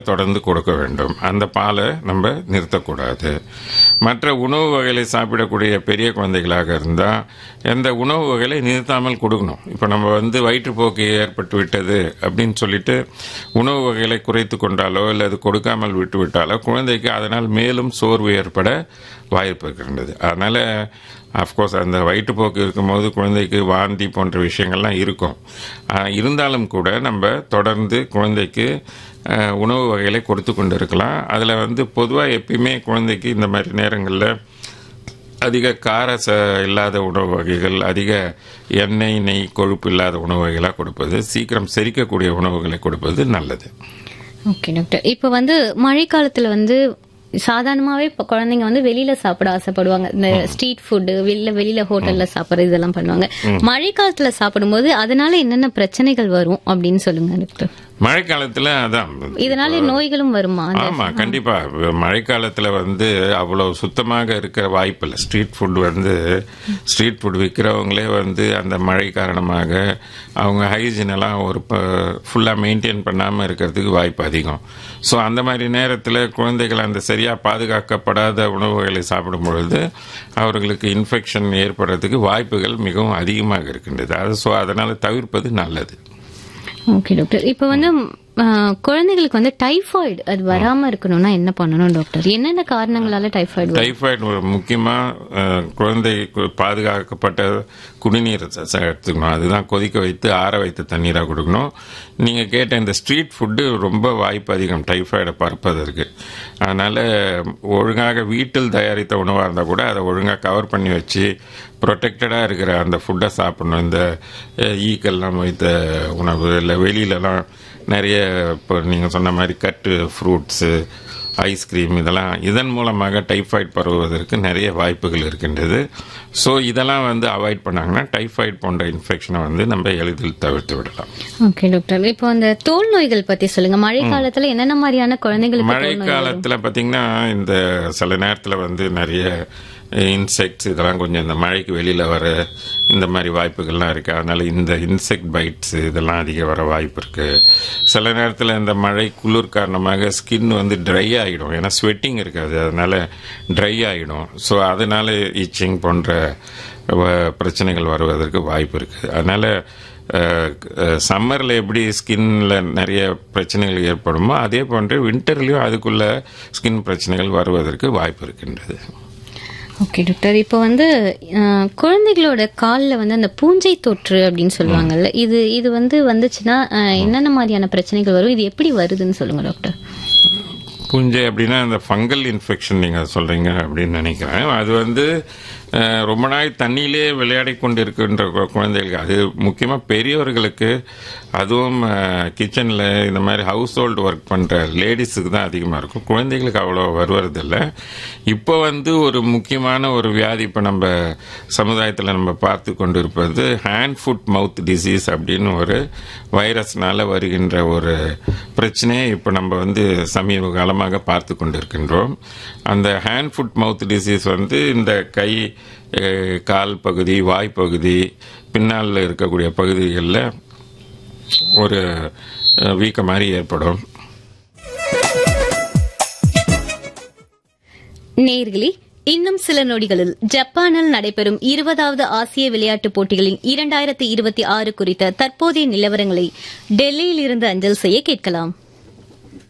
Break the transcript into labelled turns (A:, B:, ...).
A: தொடர்ந்து கொடுக்க வேண்டும் அந்த பாலை நம்ம நிறுத்தக்கூடாது மற்ற உணவு வகைகளை சாப்பிடக்கூடிய பெரிய குழந்தைகளாக இருந்தால் எந்த உணவு வகைகளை நிறுத்தாமல் கொடுக்கணும் இப்போ நம்ம வந்து வயிற்றுப்போக்கு ஏற்பட்டு விட்டது அப்படின்னு சொல்லிட்டு உணவு வகைகளை குறைத்து கொண்டாலோ இல்லை அது கொடுக்காமல் விட்டு விட்டாலோ குழந்தைக்கு அதனால் மேலும் சோர்வு ஏற்பட வாய்ப்பு இருக்கின்றது அதனால் அஃப்கோர்ஸ் அந்த வயிற்றுப்போக்கு இருக்கும்போது குழந்தைக்கு வாந்தி போன்ற விஷயங்கள்லாம் இருக்கும் ஆஹ் இருந்தாலும் கூட நம்ம தொடர்ந்து குழந்தைக்கு ஆஹ் உணவு வகைகளை கொடுத்து கொண்டு இருக்கலாம் அதில் வந்து பொதுவாக எப்பயுமே குழந்தைக்கு இந்த மாதிரி நேரங்களில் அதிக கார ச இல்லாத உணவு வகைகள் அதிக எண்ணெய் நெய் கொழுப்பு இல்லாத உணவு வகைகளாக கொடுப்பது சீக்கிரம் செரிக்கக்கூடிய உணவுகளை கொடுப்பது நல்லது
B: ஓகே டாக்டர் இப்போ வந்து மழைக்காலத்துல வந்து சாதாரணமாவே இப்ப குழந்தைங்க வந்து வெளியில சாப்பிட ஆசைப்படுவாங்க இந்த ஸ்ட்ரீட் ஃபுட்டு வெளியில வெளியில ஹோட்டல்ல சாப்பிடுறது இதெல்லாம் பண்ணுவாங்க மழைக்காலத்துல சாப்பிடும்போது அதனால என்னென்ன பிரச்சனைகள் வரும் அப்படின்னு சொல்லுங்க டாக்டர்
A: மழைக்காலத்தில் அதான்
B: இதனால நோய்களும் வருமா அந்த-
A: ஆமா கண்டிப்பா மழைக்காலத்துல வந்து அவ்வளவு சுத்தமாக இருக்க வாய்ப்பு இல்லை ஸ்ட்ரீட் ஃபுட் வந்து ஸ்ட்ரீட் ஃபுட் விற்கிறவங்களே வந்து அந்த மழை காரணமாக அவங்க ஹைஜீன் எல்லாம் ஒரு ஃபுல்லா மெயின்டைன் பண்ணாம இருக்கிறதுக்கு வாய்ப்பு அதிகம் ஸோ அந்த மாதிரி நேரத்தில் குழந்தைகள் அந்த சரியா பாதுகாக்கப்படாத உணவுகளை சாப்பிடும் பொழுது அவர்களுக்கு இன்ஃபெக்ஷன் ஏற்படுறதுக்கு வாய்ப்புகள் மிகவும் அதிகமாக இருக்கின்றது அது ஸோ அதனால தவிர்ப்பது நல்லது
B: ஓகே டாக்டர் இப்போ வந்து ஆ, குழந்தைகளுக்கு வந்து டைஃபாய்டு அது வராம இருக்கணும்னா என்ன பண்ணணும் டாக்டர் என்னென்ன காரணங்களால டைஃபாய்டு வரும்
A: டைஃபாய்டு ஒரு முக்கியமா அஹ், குழந்தைக்கு பாதுகாக்கப்பட்ட குடிநீர் ச- ச- எடுத்துக்கணும் அதுதான் கொதிக்க வைத்து ஆற வைத்த தண்ணீராக கொடுக்கணும் நீங்க கேட்ட இந்த ஸ்ட்ரீட் ஃபுட்டு ரொம்ப வாய்ப்பு அதிகம் டைஃபாய்டை பரப்பதற்கு அதனால ஒழுங்காக வீட்டில் தயாரித்த உணவாக இருந்தால் கூட அதை ஒழுங்காக கவர் பண்ணி வச்சு ப்ரொடெக்டடாக இருக்கிற அந்த ஃபுட்டை சாப்பிடணும் இந்த அஹ், ஈக்கெல்லாம் வைத்த உணவு இல்லை வெளியிலலாம் நிறைய இப்போ நீங்கள் சொன்ன மாதிரி கட்டு ஃப்ரூட்ஸு ஐஸ்கிரீம் இதெல்லாம் இதன் மூலமாக டைஃபாய்டு பரவுவதற்கு நிறைய வாய்ப்புகள் இருக்கின்றது ஸோ இதெல்லாம் வந்து அவாய்ட் பண்ணாங்கன்னா டைஃபாய்டு போன்ற இன்ஃபெக்ஷனை வந்து நம்ம எளிதில் தவிர்த்து விடலாம்
B: ஓகே டாக்டர் இப்போ அந்த தோல் நோய்கள் பத்தி சொல்லுங்க மழை காலத்துல என்னென்ன மாதிரியான குழந்தைங்களுக்கு
A: மழை
B: தோல் நோய் வரும்?
A: காலத்துல பாத்தீங்கன்னா இந்த சில நேரத்துல வந்து நிறைய இன்செக்ட்ஸ் இதெல்லாம் கொஞ்சம் இந்த மழைக்கு வெளியில வர இந்த மாதிரி வாய்ப்புகள்லாம் இருக்கு அதனால இந்த இன்செக்ட் பைட்ஸ் இதெல்லாம் அதிக வர வாய்ப்பு இருக்கு சில நேரத்துல இந்த மழை குளிர் காரணமாக ஸ்கின் வந்து ட்ரை ஆகிடும் ஏன்னா ஸ்வெட்டிங் இருக்காது அதனால ட்ரை ஆகிடும் ஸோ அதனால இச்சிங் போன்ற வ- பிரச்சனைகள் வருவதற்கு வாய்ப்பு இருக்கு அதனால சம்மரில் எப்படி ஸ்கின்ல நிறைய பிரச்சனைகள் ஏற்படுமோ அதே போன்று வின்டர்லயும் அதுக்குள்ள ஸ்கின் பிரச்சனைகள் வருவதற்கு வாய்ப்பு இருக்கின்றது
B: ஓகே டாக்டர் இப்போ வந்து அஹ், குழந்தைகளோட கால்ல வந்து அந்த பூஞ்சை தொற்று அப்படின்னு சொல்லுவாங்கல்ல இது இது வந்து வந்துச்சுன்னா அஹ், என்னென்ன மாதிரியான பிரச்சனைகள் வரும் இது எப்படி வருதுன்னு சொல்லுங்க டாக்டர்
A: பூஞ்சை அப்படின்னா அந்த ஃபங்கல் இன்ஃபெக்ஷன் நீங்க சொல்றீங்க அப்படின்னு நினைக்கிறேன் அது வந்து அஹ், ரொம்ப நாள் தண்ணியிலே விளையாடி கொண்டு இருக்கின்ற கு- குழந்தைகளுக்கு அது முக்கியமா பெரியவர்களுக்கு அதுவும் கிச்சன்ல இந்த மாதிரி ஹவுஸ் ஹோல்டு ஒர்க் பண்ற லேடிஸுக்கு தான் அதிகமா இருக்கும் குழந்தைகளுக்கு அவ்வளோ வருவதில்ல இப்போ வந்து ஒரு முக்கியமான ஒரு வியாதி இப்போ நம்ம சமுதாயத்தில் நம்ம பார்த்து கொண்டு இருப்பது ஹேண்ட் ஃபுட் மவுத் டிசீஸ் அப்படின்னு ஒரு வைரஸ்னால வருகின்ற ஒரு பிரச்சனையை இப்போ நம்ம வந்து சமீப காலமாக பார்த்து கொண்டிருக்கின்றோம் அந்த ஹேண்ட் ஃபுட் மவுத் டிசீஸ் வந்து இந்த கை அஹ், கால் பகுதி வாய் பகுதி பின்னால் இருக்கக்கூடிய பகுதிகளில் ஒரு அஹ், வீக்க மாதிரி ஏற்படும்
B: நேர்களே இன்னும் சில நொடிகளில் ஜப்பானில் நடைபெறும் இருபதாவது ஆசிய விளையாட்டுப் போட்டிகளின் இரண்டாயிரத்தி இருபத்தி ஆறு குறித்த தற்போதைய நிலவரங்களை டெல்லியில் இருந்து அஞ்சல் செய்ய கேட்கலாம்